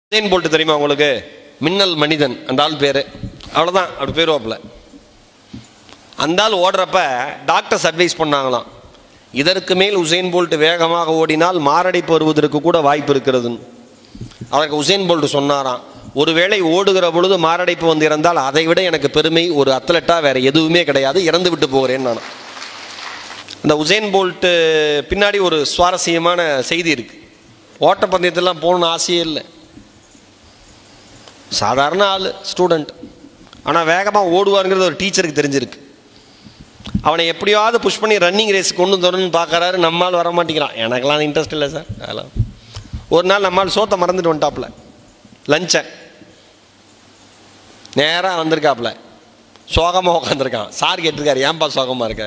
Hussain bolt தெரியுமா உங்களுக்கு மின்னல் மனிதன் அந்த ஆள் பேர் அவ்வளோதான் அப்படி பேருவாப்புல அந்த ஆள் ஓடுறப்ப டாக்டர்ஸ் அட்வைஸ் பண்ணாங்களாம் இதற்கு மேல் உசேன் போல்ட் வேகமாக ஓடினால் மாரடைப்பு வருவதற்கு கூட வாய்ப்பு இருக்கிறதுன்னு அதற்கு உசேன் போல்ட் சொன்னாராம் ஒருவேளை ஓடுகிற பொழுது மாரடைப்பு வந்து இறந்தால் அதை விட எனக்கு பெருமை ஒரு அத்லட்டா வேற எதுவுமே கிடையாது இறந்து விட்டு போகிறேன் நான் இந்த உசேன் போல்ட்டு பின்னாடி ஒரு சுவாரஸ்யமான செய்தி இருக்கு ஓட்டப்பந்தயத்தெல்லாம் போகணும்னு ஆசையே இல்லை சாதாரண ஆள் ஸ்டூடெண்ட் ஆனால் வேகமாக ஓடுவாருங்கிறது ஒரு டீச்சருக்கு தெரிஞ்சிருக்கு அவனை எப்படியாவது புஷ் பண்ணி ரன்னிங் ரேஸ் கொண்டு வரணும்னு பார்க்கறாரு நம்மால் வர மாட்டேங்கிறான் எனக்கெல்லாம் இன்ட்ரெஸ்ட் இல்லை சார் அதெல்லாம் ஒரு நாள் நம்மால் சோத்தை மறந்துட்டு வந்துட்டாப்புல லஞ்சை நேராக வந்திருக்காப்புல சோகமாக உட்காந்துருக்கான் சார் கேட்டிருக்காரு ஏன்பா சோகமாக இருக்க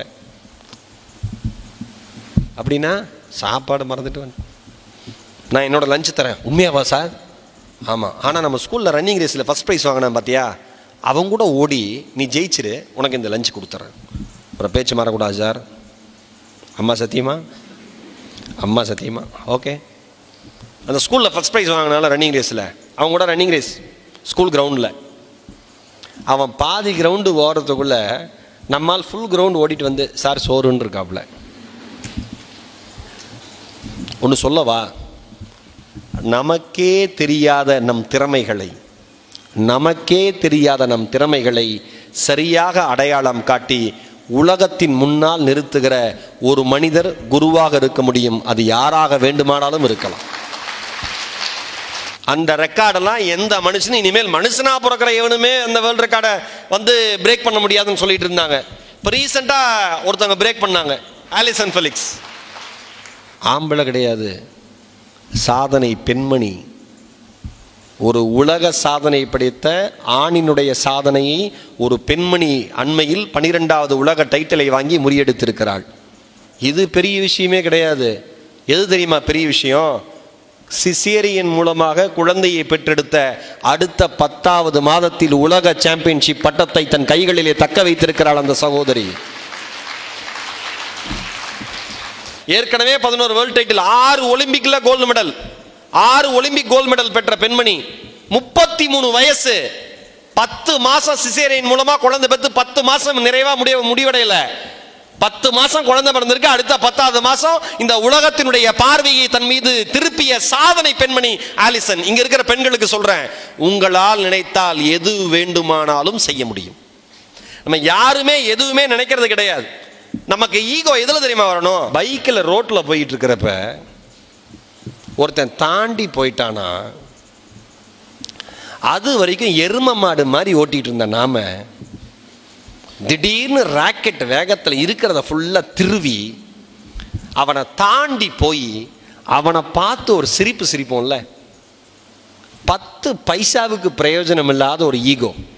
அப்படின்னா சாப்பாடு மறந்துட்டு வந்து நான் என்னோட லஞ்ச் தரேன் உண்மையாவா சார் ஆமாம் ஆனால் நம்ம ஸ்கூலில் ரன்னிங் ரேஸில் ஃபஸ்ட் ப்ரைஸ் வாங்கினேன் பார்த்தியா அவங்க கூட ஓடி நீ ஜெயிச்சிரு உனக்கு இந்த லஞ்ச் கொடுத்துட்றேன் அப்புறம் பேச்சு மாறக்கூடாது சார் அம்மா சத்தியமா அம்மா சத்தியமா ஓகே அந்த ஸ்கூலில் ஃபஸ்ட் ப்ரைஸ் வாங்கினால ரன்னிங் ரேஸில் அவங்க கூட ரன்னிங் ரேஸ் ஸ்கூல் கிரவுண்டில் அவன் பாதி கிரவுண்டு ஓடுறதுக்குள்ள நம்மால் ஃபுல் கிரவுண்ட் ஓடிட்டு வந்து சார் சோறுன்னு இருக்காப்புல ஒன்று சொல்லவா நமக்கே தெரியாத நம் திறமைகளை நமக்கே தெரியாத நம் திறமைகளை சரியாக அடையாளம் காட்டி உலகத்தின் முன்னால் நிறுத்துகிற ஒரு மனிதர் குருவாக இருக்க முடியும் அது யாராக வேண்டுமானாலும் இருக்கலாம் அந்த ரெக்கார்டெல்லாம் எந்த மனுஷனும் இனிமேல் மனுஷனா பிறக்கிற எவனுமே அந்த வேர்ல்டு ரெக்கார்டை வந்து பிரேக் பண்ண முடியாதுன்னு சொல்லிட்டு இருந்தாங்க இப்போ ரீசெண்டாக ஒருத்தவங்க பிரேக் பண்ணாங்க ஆலிசன் ஃபெலிக்ஸ் ஆம்பளை கிடையாது சாதனை பெண்மணி ஒரு உலக சாதனை படைத்த ஆணினுடைய சாதனையை ஒரு பெண்மணி அண்மையில் பனிரெண்டாவது உலக டைட்டிலை வாங்கி முறியடித்திருக்கிறாள் இது பெரிய விஷயமே கிடையாது எது தெரியுமா பெரிய விஷயம் சிசேரியன் மூலமாக குழந்தையை பெற்றெடுத்த அடுத்த பத்தாவது மாதத்தில் உலக சாம்பியன்ஷிப் பட்டத்தை தன் கைகளிலே தக்க வைத்திருக்கிறாள் அந்த சகோதரி ஏற்கனவே பதினோரு வேர்ல்ட் டைட்டில் ஆறு ஒலிம்பிக்ல கோல்டு மெடல் ஆறு ஒலிம்பிக் கோல்டு மெடல் பெற்ற பெண்மணி முப்பத்தி மூணு வயசு பத்து மாசம் சிசேரியன் மூலமா குழந்தை பெற்று பத்து மாசம் நிறைவா முடிய முடிவடையல பத்து மாசம் குழந்தை பிறந்திருக்கு அடுத்த பத்தாவது மாசம் இந்த உலகத்தினுடைய பார்வையை தன் மீது திருப்பிய சாதனை பெண்மணி ஆலிசன் இங்க இருக்கிற பெண்களுக்கு சொல்றேன் உங்களால் நினைத்தால் எது வேண்டுமானாலும் செய்ய முடியும் நம்ம யாருமே எதுவுமே நினைக்கிறது கிடையாது நமக்கு ஈகோ எதுல தெரியுமா வரணும் பைக்கில் ரோட்ல போயிட்டு இருக்கிறப்ப ஒருத்தன் தாண்டி போயிட்டானா அது வரைக்கும் எரும மாடு மாதிரி ஓட்டிட்டு இருந்த நாம திடீர்னு ராக்கெட் வேகத்தில் இருக்கிறத ஃபுல்லாக திருவி அவனை தாண்டி போய் அவனை பார்த்து ஒரு சிரிப்பு சிரிப்போம்ல பத்து பைசாவுக்கு பிரயோஜனம் இல்லாத ஒரு ஈகோ